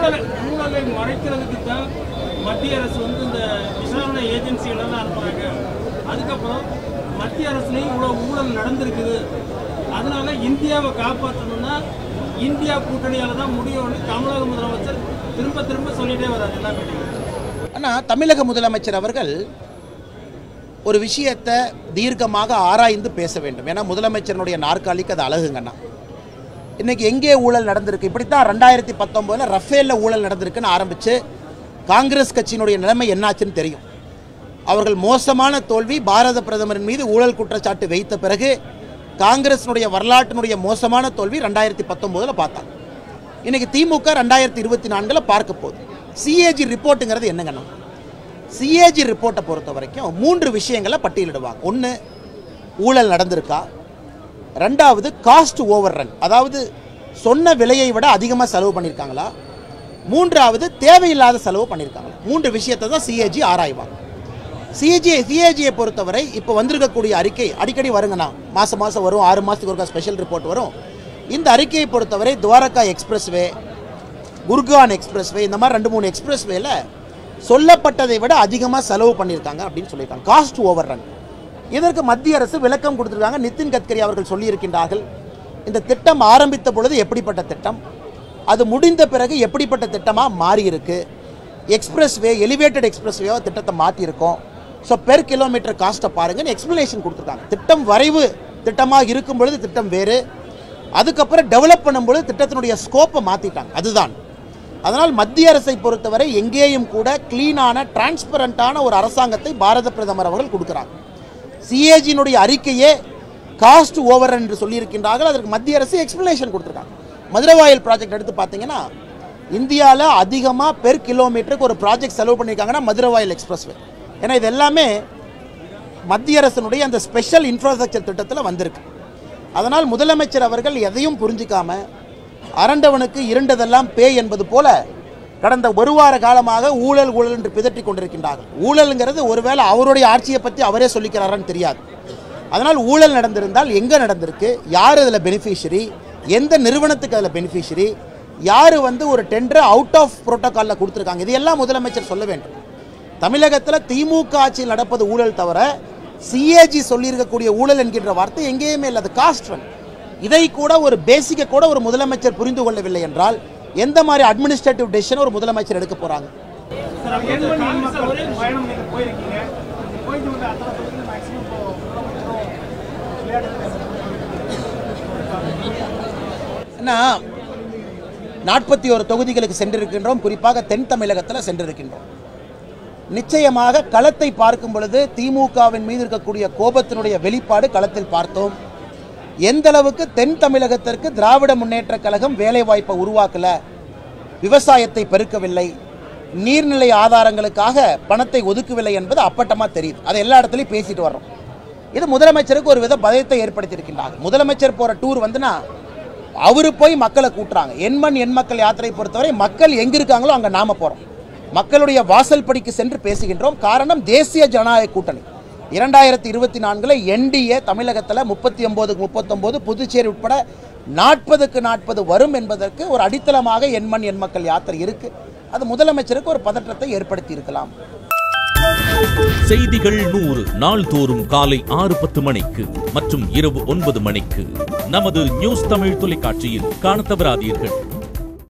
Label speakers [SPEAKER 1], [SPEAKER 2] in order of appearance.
[SPEAKER 1] ஊழலை ஊழலை மறைக்கிறதுக்கு தான் மத்திய அரசு வந்து இந்த விசாரணை ஏஜென்சிகளெல்லாம் அனுப்புறாங்க அதுக்கப்புறம் மத்திய அரசுலையும் இவ்வளோ ஊழல் நடந்திருக்குது அதனால இந்தியாவை காப்பாற்றணும்னா இந்தியா கூட்டணியால தான் முடியும்னு தமிழக முதலமைச்சர் திரும்ப திரும்ப சொல்லிட்டே வர்றாரு எல்லா மீட்டிங்கும்
[SPEAKER 2] ஆனால் தமிழக முதலமைச்சர் அவர்கள் ஒரு விஷயத்தை தீர்க்கமாக ஆராய்ந்து பேச வேண்டும் ஏன்னா முதலமைச்சரனுடைய நாற்காலிக்கு அது அழகுங்கண்ணா இன்னைக்கு எங்கே ஊழல் நடந்திருக்கு இப்படித்தான் ரெண்டாயிரத்தி பத்தொம்போதில் ரஃபேலில் ஊழல் நடந்திருக்குன்னு ஆரம்பித்து காங்கிரஸ் கட்சியினுடைய நிலைமை என்னாச்சுன்னு தெரியும் அவர்கள் மோசமான தோல்வி பாரத பிரதமரின் மீது ஊழல் குற்றச்சாட்டு வைத்த பிறகு காங்கிரஸினுடைய வரலாற்றினுடைய மோசமான தோல்வி ரெண்டாயிரத்தி பத்தொம்போதில் பார்த்தாங்க இன்னைக்கு திமுக ரெண்டாயிரத்தி இருபத்தி நான்கில் பார்க்க போகுது சிஏஜி ரிப்போர்ட்டுங்கிறது என்னங்கண்ணா சிஏஜி ரிப்போர்ட்டை பொறுத்த வரைக்கும் மூன்று விஷயங்களை பட்டியலிடுவாங்க ஒன்று ஊழல் நடந்திருக்கா ரெண்டாவது காஸ்ட் ஓவர் ரன் அதாவது சொன்ன விலையை விட அதிகமாக செலவு பண்ணியிருக்காங்களா மூன்றாவது தேவையில்லாத செலவு பண்ணியிருக்காங்களா மூன்று விஷயத்தை தான் சிஏஜி ஆராய்வாங்க சிஏஜி சிஏஜியை பொறுத்தவரை இப்போ வந்திருக்கக்கூடிய அறிக்கை அடிக்கடி வருங்கண்ணா மாதம் மாதம் வரும் ஆறு மாதத்துக்கு ஒருக்கா ஸ்பெஷல் ரிப்போர்ட் வரும் இந்த அறிக்கையை பொறுத்தவரை துவாரகா எக்ஸ்பிரஸ்வே குர்கான் எக்ஸ்பிரஸ்வே இந்த மாதிரி ரெண்டு மூணு எக்ஸ்பிரஸ்வேல சொல்லப்பட்டதை விட அதிகமாக செலவு பண்ணியிருக்காங்க அப்படின்னு சொல்லியிருக்காங்க காஸ்ட் ஓவர் ரன் இதற்கு மத்திய அரசு விளக்கம் கொடுத்துருக்காங்க நிதின் கட்கரி அவர்கள் சொல்லியிருக்கின்றார்கள் இந்த திட்டம் ஆரம்பித்த பொழுது எப்படிப்பட்ட திட்டம் அது முடிந்த பிறகு எப்படிப்பட்ட திட்டமாக மாறியிருக்கு எக்ஸ்பிரஸ்வே எலிவேட்டட் எக்ஸ்பிரஸ்வேவோ திட்டத்தை மாற்றிருக்கோம் ஸோ பெர் கிலோமீட்டர் காஸ்ட்டை பாருங்கன்னு எக்ஸ்ப்ளனேஷன் கொடுத்துருக்காங்க திட்டம் வரைவு திட்டமாக இருக்கும் பொழுது திட்டம் வேறு அதுக்கப்புறம் டெவலப் பண்ணும்பொழுது திட்டத்தினுடைய ஸ்கோப்பை மாற்றிட்டாங்க அதுதான் அதனால் மத்திய அரசை பொறுத்தவரை எங்கேயும் கூட க்ளீனான டிரான்ஸ்பரண்டான ஒரு அரசாங்கத்தை பாரத பிரதமர் அவர்கள் கொடுக்குறாங்க சிஏஜியினுடைய அறிக்கையே காஸ்ட் ஓவர் என்று சொல்லியிருக்கின்றார்கள் அதற்கு மத்திய அரசு எக்ஸ்பிளனேஷன் கொடுத்துருக்காங்க மதுரவாயல் ப்ராஜெக்ட் எடுத்து பார்த்தீங்கன்னா இந்தியாவில் அதிகமாக பெர் கிலோமீட்டருக்கு ஒரு ப்ராஜெக்ட் செலவு பண்ணியிருக்காங்கன்னா மதுரவாயல் எக்ஸ்பிரஸ்வே ஏன்னா இது எல்லாமே மத்திய அரசினுடைய அந்த ஸ்பெஷல் இன்ஃப்ராஸ்ட்ரக்சர் திட்டத்தில் வந்திருக்கு அதனால் முதலமைச்சர் அவர்கள் எதையும் புரிஞ்சிக்காம அரண்டவனுக்கு இருண்டதெல்லாம் பேய் என்பது போல கடந்த ஒரு வார காலமாக ஊழல் ஊழல் என்று பிதற்றி கொண்டிருக்கின்றார்கள் ஊழலுங்கிறது ஒருவேளை அவருடைய ஆட்சியை பற்றி அவரே சொல்லிக்கிறாரான்னு தெரியாது அதனால் ஊழல் நடந்திருந்தால் எங்கே நடந்திருக்கு யார் அதில் பெனிஃபிஷரி எந்த நிறுவனத்துக்கு அதில் பெனிஃபிஷரி யார் வந்து ஒரு டெண்டரை அவுட் ஆஃப் புரோட்டோகாலில் கொடுத்துருக்காங்க இதையெல்லாம் முதலமைச்சர் சொல்ல வேண்டும் தமிழகத்தில் திமுக ஆட்சியில் நடப்பது ஊழல் தவிர சிஏஜி சொல்லியிருக்கக்கூடிய ஊழல் என்கின்ற வார்த்தை எங்கேயுமே இல்லை அது காஸ்ட் ரன் இதை கூட ஒரு பேசிக்கை கூட ஒரு முதலமைச்சர் புரிந்து கொள்ளவில்லை என்றால் எந்த மாதிரி அட்மினிஸ்ட்ரேட்டிவ் டெசிஷன் ஒரு முதலமைச்சர் எடுக்க போறாங்க
[SPEAKER 1] சார் அப்போ வந்து காங்கிரஸ் ஒரே பயணம் நீங்கள் போயிருக்கீங்க போயிட்டு வந்து அத்தனை தொகுதியில் மேக்ஸிமம் இப்போ முதலமைச்சரும் விளையாட்டு
[SPEAKER 2] ஏன்னா நாற்பத்தி ஒரு தொகுதிகளுக்கு சென்றிருக்கின்றோம் குறிப்பாக தென் தமிழகத்தில் சென்றிருக்கின்றோம் நிச்சயமாக களத்தை பார்க்கும் பொழுது திமுகவின் மீது இருக்கக்கூடிய கோபத்தினுடைய வெளிப்பாடு களத்தில் பார்த்தோம் எந்த அளவுக்கு தென் தமிழகத்திற்கு திராவிட முன்னேற்றக் கழகம் வேலைவாய்ப்பை உருவாக்கல விவசாயத்தை பெருக்கவில்லை நீர்நிலை ஆதாரங்களுக்காக பணத்தை ஒதுக்கவில்லை என்பது அப்பட்டமாக தெரியுது அதை எல்லா இடத்துலையும் பேசிட்டு வர்றோம் இது முதலமைச்சருக்கு ஒரு வித பயத்தை ஏற்படுத்தியிருக்கின்றாங்க முதலமைச்சர் போகிற டூர் வந்துன்னா அவரு போய் மக்களை கூட்டுறாங்க எண்மண் எண் மக்கள் யாத்திரை பொறுத்தவரை மக்கள் எங்க இருக்காங்களோ அங்க நாம போறோம் மக்களுடைய வாசல் படிக்கு சென்று பேசுகின்றோம் காரணம் தேசிய ஜனநாயக கூட்டணி இரண்டாயிரத்தி இருபத்தி நான்குல என்டிஏ தமிழகத்தில் முப்பத்தி ஒன்பதுக்கு முப்பத்தொன்பது புதுச்சேரி உட்பட நாற்பதுக்கு நாற்பது வரும் என்பதற்கு ஒரு அடித்தளமாக எண்மண் எண் மக்கள் யாத்திரை இருக்கு அது முதலமைச்சருக்கு ஒரு பதற்றத்தை ஏற்படுத்தி இருக்கலாம்
[SPEAKER 3] செய்திகள் நூறு நாள்தோறும் காலை ஆறு பத்து மணிக்கு மற்றும் இரவு ஒன்பது மணிக்கு நமது நியூஸ் தமிழ் தொலைக்காட்சியில் காணத் தவறாதீர்கள்